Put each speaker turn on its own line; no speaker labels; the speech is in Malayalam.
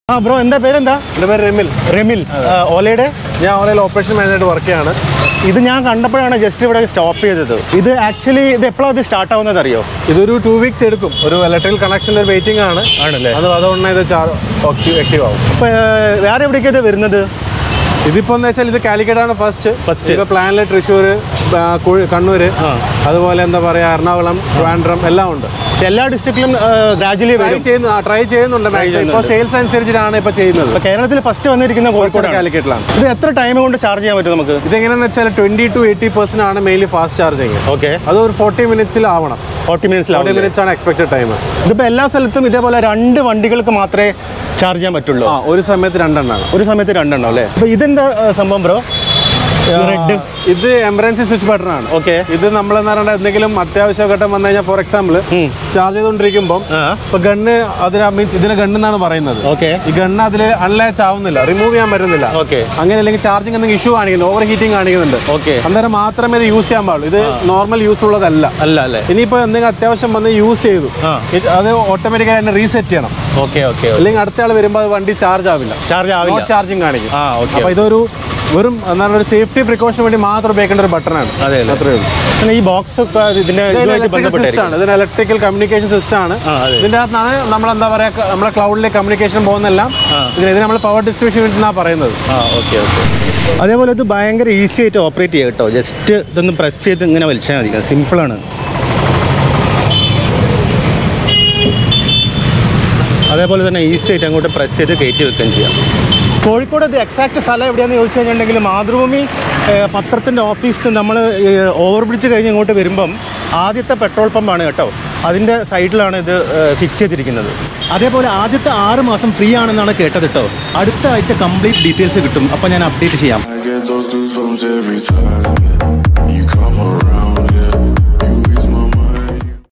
ആ ബ്രോ എന്താ പേരെന്താ
എൻ്റെ പേര് റെമിൽ
റെമിൽ ആ, ഓലയുടെ
ഞാൻ ഓൺലൈൻ ഓപ്പറേഷൻ മാനേജറായിട്ട് വർക്ക് ചെയ്യാണ്
ഇത് ഞാൻ കണ്ടപ്പോഴാണ് ജസ്റ്റ് ഇവിടെ സ്റ്റോപ്പ് ചെയ്തത് ഇത് ആക്ച്വലി ഇത് എപ്പോഴാണ് ഇത് സ്റ്റാർട്ട് ആവുന്നത് അറിയോ
ഇതൊരു ടു വീക്സ് എടുക്കും ഒരു ഇലക്ട്രിക്കൽ കണക്ഷൻ്റെ ഒരു വെയിറ്റിംഗ് ആണ്
ആണല്ലേ
അത് അതുകൊണ്ട് ഇത് ആക്റ്റീവ് ആവും
അപ്പൊ ഏർ, വേറെ എവിടേക്കാണ് ഇത് വരുന്നത്
ഇതിപ്പോ എന്ന് വെച്ചാൽ ഇത് കാലിക്കറ്റ് ആണ് ഫസ്റ്റ്
First.
ഇപ്പൊ പ്ലാനില് തൃശ്ശൂർ കണ്ണൂര്
ആ.
അതുപോലെ എന്താ പറയാ എറണാകുളം ട്രിവാൻഡ്രം എല്ലാം ഉണ്ട്
എല്ലാ ഡിസ്ട്രിക്റ്റിലും ഗ്രാജുവലി
ട്രൈ
വരും
ചെയ്യുന്നു ട്രൈ ചെയ്യുന്നുണ്ട് മാക്സിമം ഇപ്പോൾ സെയിൽസ് അനുസരിച്ചിട്ടാണ് ഇപ്പൊ ചെയ്യുന്നത്
ഇപ്പൊ കേരളത്തിൽ ഫസ്റ്റ് വന്നിരിക്കുന്ന കോഴിക്കോടാണ്
കാലിക്കറ്റിലാണ്
ഇത് എത്ര ടൈം കൊണ്ട് ചാർജ് ചെയ്യാൻ പറ്റും നമുക്ക്
ഇതെങ്ങനെയാന്ന് വെച്ചാൽ ട്വന്റി ടു എയ്റ്റി പെർസെന്റ് ആണ് മെയിൻലി ഫാസ്റ്റ് ചാർജിങ്
ഓക്കെ
അത് ഒരു ഫോർട്ടി മിനിറ്റ്സിൽ ആവണം
ഫോർട്ടി
ഫോർട്ടി
മിനിറ്റ്സിലാവും
മിനിറ്റ്സ് ആണ് എക്സ്പെക്ടഡ് ടൈം
ഇതിപ്പോ എല്ലാ സ്ഥലത്തും ഇതേപോലെ രണ്ട് വണ്ടികൾക്ക് മാത്രമേ ചാർജ് ചെയ്യാൻ പറ്റുള്ളൂ
ആ ഒരു സമയത്ത് രണ്ടെണ്ണമാണ്
ഒരു സമയത്ത് രണ്ടെണ്ണം അല്ലേ അപ്പൊ ഇതെന്താ ആ, സംഭവം ബ്രോ റെഡ്
ഇത് എമർജൻസി സ്വിച്ച് ബട്ടൺ ആണ്
ഓക്കെ
ഇത് നമ്മൾ എന്ന് പറഞ്ഞാൽ എന്തെങ്കിലും അത്യാവശ്യ ഘട്ടം വന്നു കഴിഞ്ഞാൽ ഫോർ എക്സാമ്പിൾ ചാർജ് ചെയ്തുകൊണ്ടിരിക്കുമ്പോൾ
ആ
ഇപ്പൊ ഗണ്ണ് അതിന് മീൻസ് ഇതിന് ഗണ്ണെന്നാണ് പറയുന്നത്
ഓക്കെ
ഈ ഗണ്ണ് അതിൽ അൺലാച്ച് ആവുന്നില്ല റിമൂവ് ചെയ്യാൻ പറ്റുന്നില്ല
ഓക്കെ
അങ്ങനെ അല്ലെങ്കിൽ ചാർജിങ് എന്തെങ്കിലും ഇഷ്യൂ കാണിക്കുന്നു ഓവർ ഹീറ്റിംഗ് കാണിക്കുന്നുണ്ട്
ഓക്കെ
അന്നേരം മാത്രമേ ഇത് യൂസ് ചെയ്യാൻ പാടുള്ളൂ ഇത് നോർമൽ യൂസ് ഉള്ളതല്ല
അല്ല അല്ലേ
ഇനിയിപ്പോൾ എന്തെങ്കിലും അത്യാവശ്യം വന്ന് യൂസ് ചെയ്തു
ആ
ഇത് അത് ഓട്ടോമാറ്റിക്കായി തന്നെ റീസെറ്റ് ചെയ്യണം
ഓക്കെ ഓക്കെ
അല്ലെങ്കിൽ അടുത്ത ആൾ വരുമ്പോൾ അത് വണ്ടി ചാർജ് ആവില്ല
ചാർജ് ആവില്ല
നോട്ട് ചാർജിങ് കാണിക്കും
ആ ഓക്കെ
അപ്പോൾ ഇതൊരു വെറും എന്താണ് ഒരു സേഫ്റ്റി പ്രിക്കോഷന് വേണ്ടി മാത്രം ഉപയോഗിക്കേണ്ട ഒരു ബട്ടണാണ്
അതെ അല്ലേ
അത്രേ ഉള്ളൂ
പിന്നെ ഈ ബോക്സ് ഒക്കെ ഇതിന്റെ ഇതുമായിട്ട്
സിസ്റ്റം
ബന്ധപ്പെട്ടായിരിക്കും
ആണ് ഇതിന് ഇലക്ട്രിക്കൽ കമ്മ്യൂണിക്കേഷൻ സിസ്റ്റം ആണ്
ആ അതെ
ഇതിന്റെ അകത്താണ് നമ്മൾ എന്താ പറയാ നമ്മളെ ക്ലൗഡിലെ കമ്മ്യൂണിക്കേഷൻ പോകുന്നെല്ലാം
ആ.
ഇതിന് ഇത് നമ്മൾ പവർ ഡിസ്ട്രിബ്യൂഷൻ യൂണിറ്റ് എന്നാണ് പറയുന്നത്
ആ ഓക്കെ ഓക്കെ അതേപോലെ ഇത് ഭയങ്കര ഈസി ആയിട്ട് ഓപ്പറേറ്റ് ചെയ്യാം കേട്ടോ ജസ്റ്റ് ഇതൊന്ന് പ്രസ് ചെയ്ത് ഇങ്ങനെ വലിച്ചാൽ മതി സിമ്പിളാണ് അതേപോലെ തന്നെ ഈസി ആയിട്ട് അങ്ങോട്ട് പ്രസ് ചെയ്ത് കയറ്റി വെക്കുകയും ചെയ്യാം കോഴിക്കോട് ഇത് എക്സാക്ട് സ്ഥലം എവിടെയാണെന്ന് ചോദിച്ചു കഴിഞ്ഞിട്ടുണ്ടെങ്കിൽ മാതൃഭൂമി പത്രത്തിൻ്റെ ഓഫീസിൽ നമ്മൾ ഓവർ ബ്രിഡ്ജ് കഴിഞ്ഞ് ഇങ്ങോട്ട് വരുമ്പം ആദ്യത്തെ പെട്രോൾ പമ്പാണ് കേട്ടോ അതിൻ്റെ സൈഡിലാണ് ഇത് ഫിക്സ് ചെയ്തിരിക്കുന്നത് അതേപോലെ ആദ്യത്തെ ആറ് മാസം ഫ്രീ ആണെന്നാണ് കേട്ടത് കേട്ടോ അടുത്ത ആഴ്ച കംപ്ലീറ്റ് ഡീറ്റെയിൽസ് കിട്ടും അപ്പോൾ ഞാൻ അപ്ഡേറ്റ് ചെയ്യാം
I get those goosebumps every time.